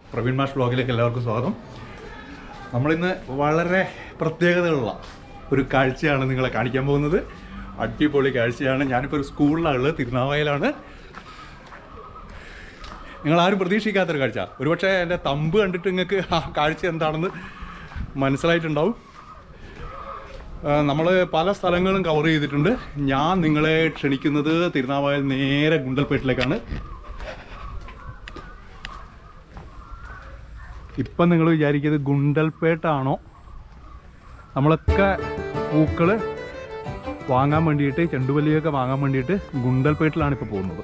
പ്രവീൺ മാഷ് ബ്ലോഗിലേക്ക് എല്ലാവർക്കും സ്വാഗതം നമ്മളിന്ന് വളരെ പ്രത്യേകതയുള്ള ഒരു കാഴ്ചയാണ് നിങ്ങളെ കാണിക്കാൻ പോകുന്നത് അടിപൊളി കാഴ്ചയാണ് ഞാനിപ്പോൾ ഒരു സ്കൂളിലാണ് തിരുനാവായലാണ് നിങ്ങൾ ആരും പ്രതീക്ഷിക്കാത്തൊരു കാഴ്ച ഒരുപക്ഷെ എൻ്റെ തമ്പ് കണ്ടിട്ട് നിങ്ങൾക്ക് ആ കാഴ്ച എന്താണെന്ന് മനസ്സിലായിട്ടുണ്ടാവും നമ്മൾ പല സ്ഥലങ്ങളും കവർ ചെയ്തിട്ടുണ്ട് ഞാൻ നിങ്ങളെ ക്ഷണിക്കുന്നത് തിരുനാവായൽ നേരെ ഗുണ്ടൽപേട്ടിലേക്കാണ് ഇപ്പം നിങ്ങൾ വിചാരിക്കുന്നത് ഗുണ്ടൽപേട്ടാണോ നമ്മളൊക്കെ പൂക്കൾ വാങ്ങാൻ വേണ്ടിയിട്ട് ചെണ്ടുമല്ലിയൊക്കെ വാങ്ങാൻ വേണ്ടിയിട്ട് ഗുണ്ടൽപേട്ടിലാണ് ഇപ്പോൾ പോകുന്നത്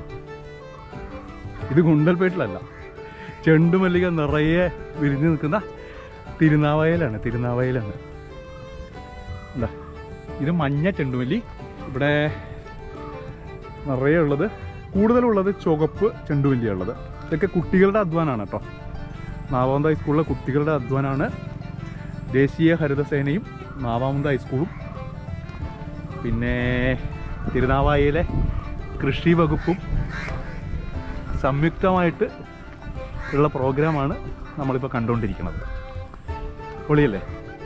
ഇത് ഗുണ്ടൽപേട്ടിലല്ല ചെണ്ടുമല്ലിക നിറയെ വിരിഞ്ഞു നിൽക്കുന്ന തിരുനാവായലാണ് തിരുനാവായലാണ് എന്താ ഇത് മഞ്ഞ ചെണ്ടുമല്ലി ഇവിടെ നിറയെ ഉള്ളത് കൂടുതലുള്ളത് ചുവപ്പ് ചെണ്ടുമല്ലിയുള്ളത് ഇതൊക്കെ കുട്ടികളുടെ അധ്വാനമാണ് കേട്ടോ നാവാമന്ത ഹൈസ്കൂളിലെ കുട്ടികളുടെ അധ്വാനമാണ് ദേശീയ ഹരിതസേനയും നാവാമന്ത ഹൈസ്കൂളും പിന്നെ തിരുനാവായയിലെ കൃഷി വകുപ്പും സംയുക്തമായിട്ട് ഉള്ള പ്രോഗ്രാമാണ് നമ്മളിപ്പോൾ കണ്ടുകൊണ്ടിരിക്കുന്നത് പൊളിയല്ലേ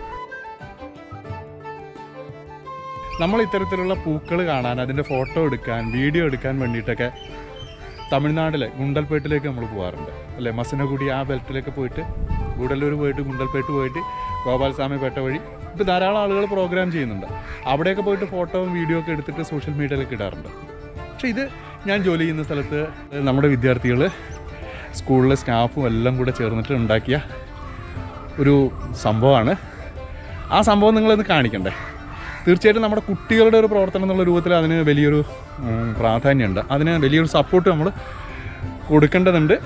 നമ്മൾ ഇത്തരത്തിലുള്ള പൂക്കൾ കാണാൻ അതിൻ്റെ ഫോട്ടോ എടുക്കാൻ വീഡിയോ എടുക്കാൻ വേണ്ടിയിട്ടൊക്കെ തമിഴ്നാട്ടിലെ ഗുണ്ടൽപേട്ടിലേക്ക് നമ്മൾ പോകാറുണ്ട് അല്ലേ മസനഗുഡി ആ ബെൽറ്റിലേക്ക് പോയിട്ട് ഗൂഡല്ലൂർ പോയിട്ട് ഗുണ്ടൽപേട്ട് പോയിട്ട് ഗോപാൽസ്വാമി പേട്ട വഴി ഇപ്പോൾ ധാരാളം ആളുകൾ പ്രോഗ്രാം ചെയ്യുന്നുണ്ട് അവിടെയൊക്കെ പോയിട്ട് ഫോട്ടോയും വീഡിയോ ഒക്കെ എടുത്തിട്ട് സോഷ്യൽ മീഡിയയിലേക്ക് ഇടാറുണ്ട് പക്ഷേ ഇത് ഞാൻ ജോലി ചെയ്യുന്ന സ്ഥലത്ത് നമ്മുടെ വിദ്യാർത്ഥികൾ സ്കൂളിലെ സ്റ്റാഫും എല്ലാം കൂടെ ചേർന്നിട്ട് ഉണ്ടാക്കിയ ഒരു സംഭവമാണ് ആ സംഭവം നിങ്ങളൊന്ന് കാണിക്കണ്ടേ തീർച്ചയായിട്ടും നമ്മുടെ കുട്ടികളുടെ ഒരു പ്രവർത്തനം എന്നുള്ള രൂപത്തിൽ അതിന് വലിയൊരു ഉം, പ്രാധാന്യമുണ്ട് അതിന് വലിയൊരു സപ്പോർട്ട് നമ്മൾ കൊടുക്കേണ്ടതുണ്ട്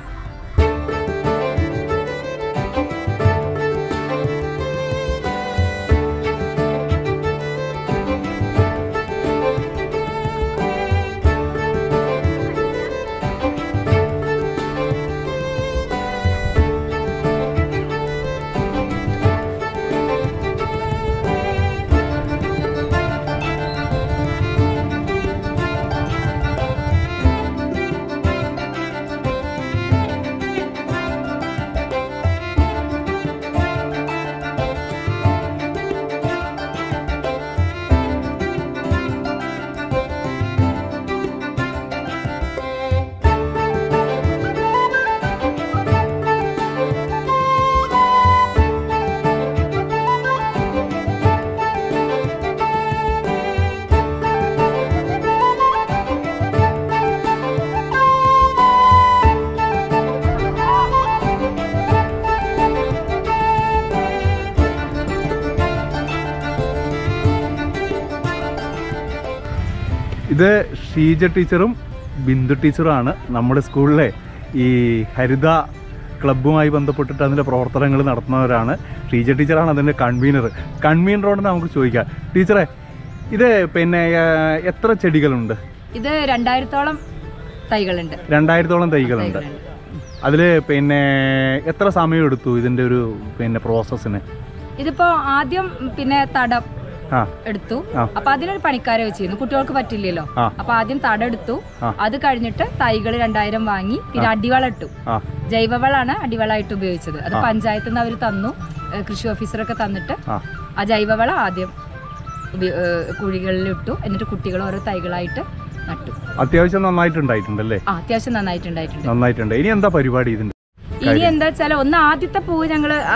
ഇത് ഷീജ ടീച്ചറും ബിന്ദു ടീച്ചറുമാണ് നമ്മുടെ സ്കൂളിലെ ഈ ഹരിത ക്ലബ്ബുമായി ബന്ധപ്പെട്ടിട്ട് അതിൻ്റെ പ്രവർത്തനങ്ങൾ നടത്തുന്നവരാണ് ഷീജ ടീച്ചറാണ് അതിൻ്റെ കൺവീനർ കൺവീനറോട് നമുക്ക് ചോദിക്കാം ടീച്ചറെ ഇത് പിന്നെ ആ, എത്ര ചെടികളുണ്ട് ഇത് രണ്ടായിരത്തോളം തൈകളുണ്ട് രണ്ടായിരത്തോളം തൈകളുണ്ട് അതിൽ പിന്നെ എത്ര സമയം എടുത്തു ഇതിൻ്റെ ഒരു പിന്നെ പ്രോസസ്സിന് ഇതിപ്പോ ആദ്യം പിന്നെ തടം ആ എടുത്തു ആ. അപ്പൊ അതിനൊരു പണിക്കാരെ വെച്ചിരുന്നു കുട്ടികൾക്ക് പറ്റില്ലല്ലോ ആ. അപ്പൊ ആദ്യം തടം എടുത്തു ആ. അത് കഴിഞ്ഞിട്ട് തൈകൾ രണ്ടായിരം വാങ്ങി പിന്നെ അടിവളം ഇട്ടു ആ ജൈവവളാണ് അടിവളമായിട്ട് ഉപയോഗിച്ചത് അത് ആ. പഞ്ചായത്തിൽ നിന്ന് അവർ തന്നു ഏഹ് കൃഷി ഓഫീസറൊക്കെ തന്നിട്ട് ആ ആ ജൈവവളം ആദ്യം ഉപയോ- ഏഹ് കുഴികളിൽ ഇട്ടു എന്നിട്ട് കുട്ടികൾ ഓരോ തൈകളായിട്ട് നട്ടു അത്യാവശ്യം നന്നായിട്ടുണ്ടായിട്ടുണ്ടല്ലേ ആ അത്യാവശ്യം നന്നായിട്ടുണ്ടായിട്ടുണ്ട് നന്നായിട്ടുണ്ട് ഇനി എന്താ പരിപാടി ഇതിൻ്റെ ഇനി എന്താ വെച്ചാൽ ഒന്ന് ആദ്യത്തെ പൂവ് ഞങ്ങള് ആ,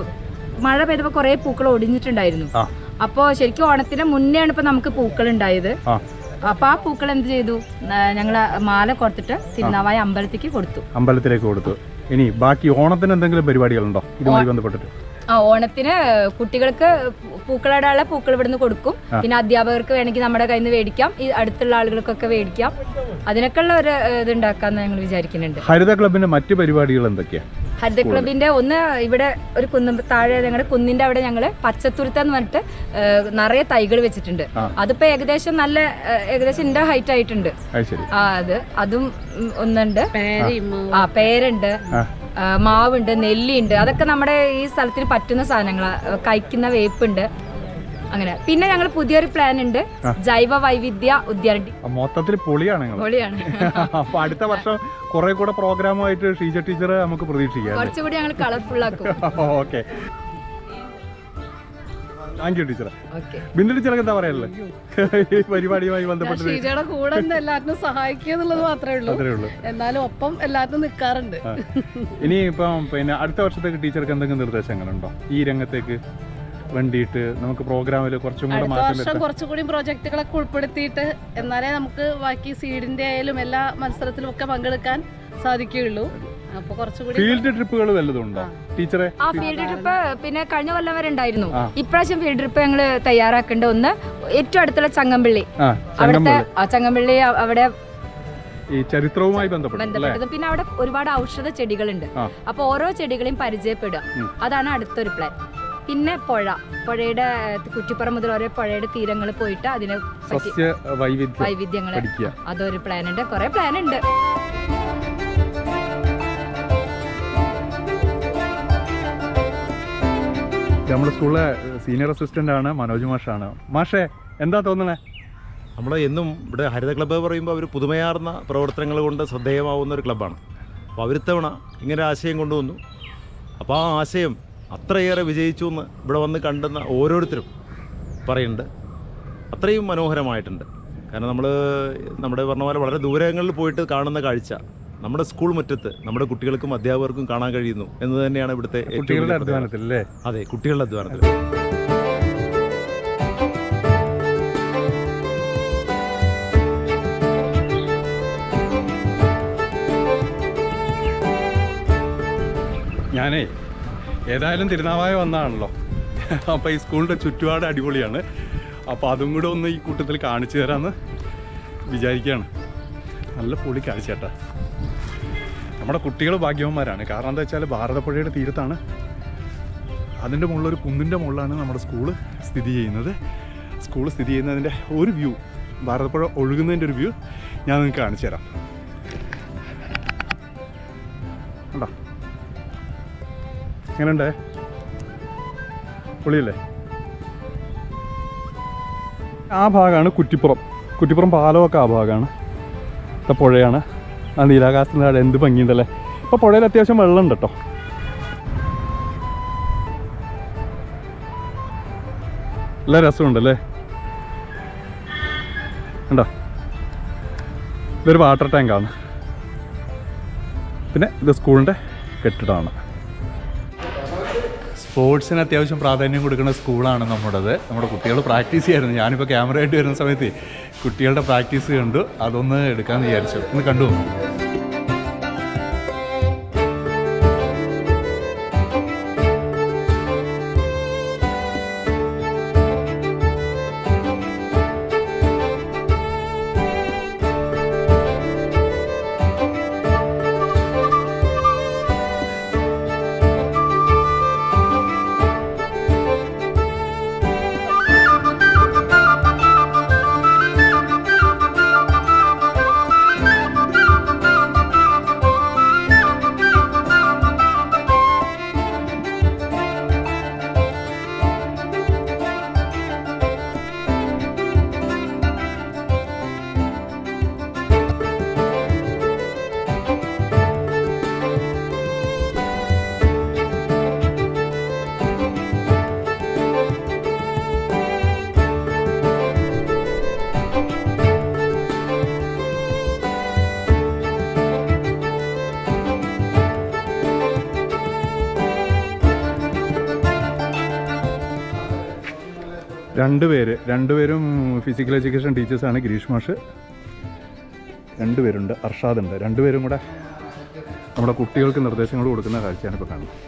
മഴ പെയ്തപ്പോ കുറെ പൂക്കൾ ഒടിഞ്ഞിട്ടുണ്ടായിരുന്നു ആ അപ്പോ ശരിക്കും ഓണത്തിന് മുന്നെയാണ് ഇപ്പൊ നമുക്ക് പൂക്കൾ ഉണ്ടായത് ആ അപ്പൊ ആ പൂക്കൾ എന്ത് ചെയ്തു ഞങ്ങൾ മാല കൊടുത്തിട്ട് തിരുനാവായ അമ്പലത്തേക്ക് കൊടുത്തു അമ്പലത്തിലേക്ക് കൊടുത്തു ഇനി ബാക്കി ഓണത്തിന് എന്തെങ്കിലും പരിപാടികളുണ്ടോ ഇതുമായി ബന്ധപ്പെട്ടിട്ട് ആ ഓണത്തിന് കുട്ടികൾക്ക് പൂക്കളിടാനുള്ള പൂക്കൾ ഇവിടുന്ന് കൊടുക്കും ആ. പിന്നെ അധ്യാപകർക്ക് വേണമെങ്കിൽ നമ്മുടെ കയ്യിൽ നിന്ന് മേടിക്കാം ഈ അടുത്തുള്ള ആളുകൾക്കൊക്കെ മേടിക്കാം അതിനൊക്കെ ഉള്ള ഒരു ഏഹ്, ഇത് ഉണ്ടാക്കാന്ന് ഞങ്ങൾ വിചാരിക്കുന്നുണ്ട് ഹരിത ക്ലബിന്റെ മറ്റു പരിപാടികൾ എന്തൊക്കെയാണ് ഹരിത ക്ലബിന്റെ ഒന്ന് ഇവിടെ ഒരു കുന്ന് താഴെ ഞങ്ങളുടെ കുന്നിന്റെ അവിടെ ഞങ്ങള് പച്ചത്തുരുത്ത എന്ന് പറഞ്ഞിട്ട് ഏഹ്, നിറയെ തൈകൾ വെച്ചിട്ടുണ്ട് ആ. അതിപ്പോ ഏകദേശം നല്ല ഏഹ്, ഏകദേശം എന്റെ ഹൈറ്റ് ആയിട്ടുണ്ട് അത് ശരി ആ അത് അതും ഉം, ഒന്നുണ്ട് ആ പേരുണ്ട് ആ ആ, മാവുണ്ട് നെല്ലിയുണ്ട് അതൊക്കെ നമ്മുടെ ഈ സ്ഥലത്തിന് പറ്റുന്ന സാധനങ്ങളാ കഴിക്കുന്ന വേപ്പുണ്ട് അങ്ങനെ പിന്നെ ഞങ്ങൾ പുതിയൊരു പ്ലാൻ ഉണ്ട് ആ. ജൈവ വൈവിധ്യ ഉദ്യാന മൊത്തത്തിൽ പൊളിയാണ് നിങ്ങൾ പൊളിയാണ് അപ്പൊ അടുത്ത വർഷം കുറെ കൂടെ പ്രോഗ്രാമായിട്ട് ഷീജ ടീച്ചർ നമുക്ക് പ്രതീക്ഷിക്കാം അല്ലേ? കുറച്ചുകൂടി ഞങ്ങൾ കളർഫുൾ ആക്കും okay thank you teacher okay Bindu ടീച്ചർക്ക് എന്താ പറയാനുള്ളത് ഈ പരിപാടിയുമായി ബന്ധപ്പെട്ട് ഷീജയുടെ കൂടെ നിന്ന് എല്ലാത്തിനും സഹായിക്കുക എന്നുള്ളത് മാത്രമേ ഉള്ളൂ അത്രേ ഉള്ളൂ എന്നാലും ഒപ്പം എല്ലാത്തിനും നിൽക്കാറുണ്ട് ആ. ഇനി ഇപ്പം പിന്നെ അടുത്ത വർഷത്തേക്ക് ടീച്ചർക്ക് എന്തെങ്കിലും നിർദ്ദേശങ്ങളുണ്ടോ ഈ രംഗത്തേക്ക് വേണ്ടിയിട്ട് നമുക്ക് പ്രോഗ്രാമിൽ കുറച്ചും കൂടെ അടുത്ത മാറ്റം വർഷം വരുത്താം കുറച്ചുകൂടി പ്രോജക്റ്റുകളൊക്കെ ഉൾപ്പെടുത്തിയിട്ട് എന്നാലേ നമുക്ക് ബാക്കി സീഡിന്റെ ആയാലും എല്ലാ മത്സരത്തിലും ഒക്കെ പങ്കെടുക്കാൻ സാധിക്കുകയുള്ളൂ അപ്പൊ കുറച്ചുകൂടി ഫീൽഡ് ട്രിപ്പുകൾ വല്ലതും ഉണ്ടോ ടീച്ചറെ ആ ഫീൽഡ് ട്രിപ്പ് പിന്നെ കഴിഞ്ഞ കൊല്ലം വരെ ഉണ്ടായിരുന്നു ആ. ഇപ്രാവശ്യം ഫീൽഡ് ട്രിപ്പ് ഞങ്ങൾ തയ്യാറാക്കേണ്ട ഒന്ന് ഏറ്റവും അടുത്തുള്ള ചങ്ങമ്പള്ളി ആ അവിടുത്തെ ചങ്ങമ്പള്ളി ആ ചങ്ങമ്പള്ളി അ- അവിടെ ഈ ചരിത്രവുമായി ബന്ധപ്പെട്ട് അല്ലേ ബന്ധപ്പെട്ടത് പിന്നെ അവിടെ ഒരുപാട് ഔഷധ ചെടികളുണ്ട് ആ. അപ്പൊ ഓരോ ചെടികളെയും പരിചയപ്പെടുക ഉം. അതാണ് അടുത്തൊരു പ്ലാൻ പിന്നെ പുഴ പുഴയുടെ ഏഹ്, കുറ്റിപ്പുറം മുതൽ ഓരോ പുഴയുടെ തീരങ്ങൾ പോയിട്ട് അതിനെ പറ്റി സസ്യ വൈവിധ്യം വൈവിധ്യങ്ങളെ പഠിക്കുക അതൊരു പ്ലാൻ ഉണ്ട് കുറെ പ്ലാൻ ഉണ്ട് നമ്മുടെ സ്കൂളിലെ സീനിയർ അസിസ്റ്റന്റ് ആണ് മനോജ് മാഷാണ് മാഷേ എന്താ തോന്നണേ നമ്മൾ എന്നും ഇവിടെ ഹരിത ക്ലബ്ബ് പറയുമ്പോൾ അവർ പുതുമയാർന്ന പ്രവർത്തനങ്ങൾ കൊണ്ട് ശ്രദ്ധേയമാവുന്ന ഒരു ക്ലബ്ബാണ് അപ്പോൾ അവരിത്തവണ ഇങ്ങനെ ആശയം കൊണ്ടുവന്നു അപ്പോൾ ആ ആശയം അത്രയേറെ വിജയിച്ചു എന്ന് ഇവിടെ വന്ന് കണ്ടെന്ന ഓരോരുത്തരും പറയുന്നുണ്ട് അത്രയും മനോഹരമായിട്ടുണ്ട് കാരണം നമ്മൾ നമ്മുടെ പറഞ്ഞ പോലെ വളരെ ദൂരങ്ങളിൽ പോയിട്ട് കാണുന്ന കാഴ്ച നമ്മുടെ സ്കൂൾ മുറ്റത്ത് നമ്മുടെ കുട്ടികൾക്കും അധ്യാപകർക്കും കാണാൻ കഴിയുന്നു എന്ന് തന്നെയാണ് ഇവിടുത്തെ ഏറ്റവും കുട്ടികളുടെ വലിയ പ്രത്യേകത. അധ്വാനത്തിൽ അല്ലേ അതെ കുട്ടികളുടെ അധ്വാനത്തിൽ ഞാനേ ഏതായാലും തിരുനാവായ വന്നതാണല്ലോ അപ്പോൾ ഈ സ്കൂളിൻ്റെ ചുറ്റുപാട് അടിപൊളിയാണ് അപ്പോൾ അതും കൂടെ ഒന്ന് ഈ കൂട്ടത്തിൽ കാണിച്ചു തരാമെന്ന് വിചാരിക്കുകയാണ് നല്ല പൊളി കാഴ്ച കേട്ടാ നമ്മുടെ കുട്ടികൾ ഭാഗ്യവന്മാരാണ് കാരണം എന്താ വെച്ചാൽ ഭാരതപ്പുഴയുടെ തീരത്താണ് അതിൻ്റെ മുകളിൽ ഒരു കുന്നിൻ്റെ മുകളിലാണ് നമ്മുടെ സ്കൂള് സ്ഥിതി ചെയ്യുന്നത് സ്കൂൾ സ്ഥിതി ചെയ്യുന്നതിൻ്റെ ഒരു വ്യൂ ഭാരതപ്പുഴ ഒഴുകുന്നതിൻ്റെ ഒരു വ്യൂ ഞാൻ നിങ്ങൾക്ക് കാണിച്ചു തരാം കണ്ടോ എങ്ങനെയുണ്ടേ പൊളിയല്ലേ ആ ഭാഗമാണ് കുറ്റിപ്പുറം കുറ്റിപ്പുറം പാലമൊക്കെ ആ ഭാഗമാണ് ഇപ്പം പുഴയാണ് ആ നീലാകാശത്തിൻ്റെ അവിടെ എന്ത് ഭംഗിയുണ്ടല്ലേ ഇപ്പോൾ പുഴയിൽ അത്യാവശ്യം വെള്ളമുണ്ട് കേട്ടോ നല്ല രസമുണ്ടല്ലേ ഉണ്ടോ ഇതൊരു വാട്ടർ ടാങ്കാണ് പിന്നെ ഇത് സ്കൂളിൻ്റെ കെട്ടിടമാണ് സ്പോർട്സിന് അത്യാവശ്യം പ്രാധാന്യം കൊടുക്കുന്ന സ്കൂളാണ് നമ്മുടേത് നമ്മുടെ കുട്ടികൾ പ്രാക്ടീസ് ചെയ്യായിരുന്നു ഞാനിപ്പോൾ ക്യാമറ ആയിട്ട് വരുന്ന സമയത്ത് കുട്ടികളുടെ പ്രാക്ടീസ് കണ്ടു അതൊന്ന് എടുക്കാമെന്ന് വിചാരിച്ചു ഒന്ന് കണ്ടു രണ്ടുപേര് രണ്ടുപേരും ഫിസിക്കൽ എഡ്യൂക്കേഷൻ ടീച്ചേഴ്സാണ് ഗിരീഷ് മാഷ് രണ്ടുപേരുണ്ട് അർഷാദ് ഉണ്ട് രണ്ടുപേരും കൂടെ നമ്മുടെ കുട്ടികൾക്ക് നിർദ്ദേശങ്ങൾ കൊടുക്കുന്ന കാഴ്ചയാണ് ഇപ്പോൾ കാണുന്നത്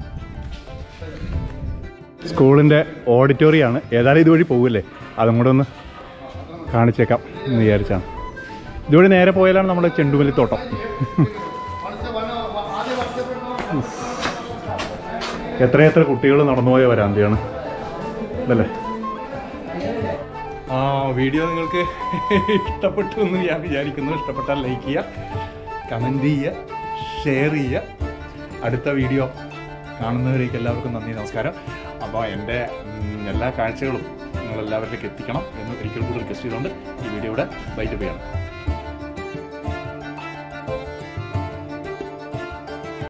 സ്കൂളിൻ്റെ ഓഡിറ്റോറിയമാണ് ഏതായാലും ഇതുവഴി പോകില്ലേ അതും കൂടെ ഒന്ന് കാണിച്ചേക്കാം എന്ന് വിചാരിച്ചാണ് ഇതുവഴി നേരെ പോയാലാണ് നമ്മുടെ ചെണ്ടുമല്ലിത്തോട്ടം എത്രയെത്ര കുട്ടികൾ നടന്നുപോയ വരാന്തിയാണ് അല്ലേ ആ വീഡിയോ നിങ്ങൾക്ക് ഇഷ്ടപ്പെട്ടു എന്ന് ഞാൻ വിചാരിക്കുന്നു ഇഷ്ടപ്പെട്ടാൽ ലൈക്ക് ചെയ്യുക കമൻറ്റ് ചെയ്യുക ഷെയർ ചെയ്യുക അടുത്ത വീഡിയോ കാണുന്നവരേക്ക് എല്ലാവർക്കും നന്ദി നമസ്കാരം അപ്പോൾ എൻ്റെ ഉം, എല്ലാ കാഴ്ചകളും നിങ്ങൾ എല്ലാവരിലേക്ക് എത്തിക്കണം എന്ന് ഒരിക്കൽ കൂടി റിക്വസ്റ്റ് ചെയ്തുകൊണ്ട് ഈ വീഡിയോ ഇവിടെ ബൈറ്റ് ചെയ്യണം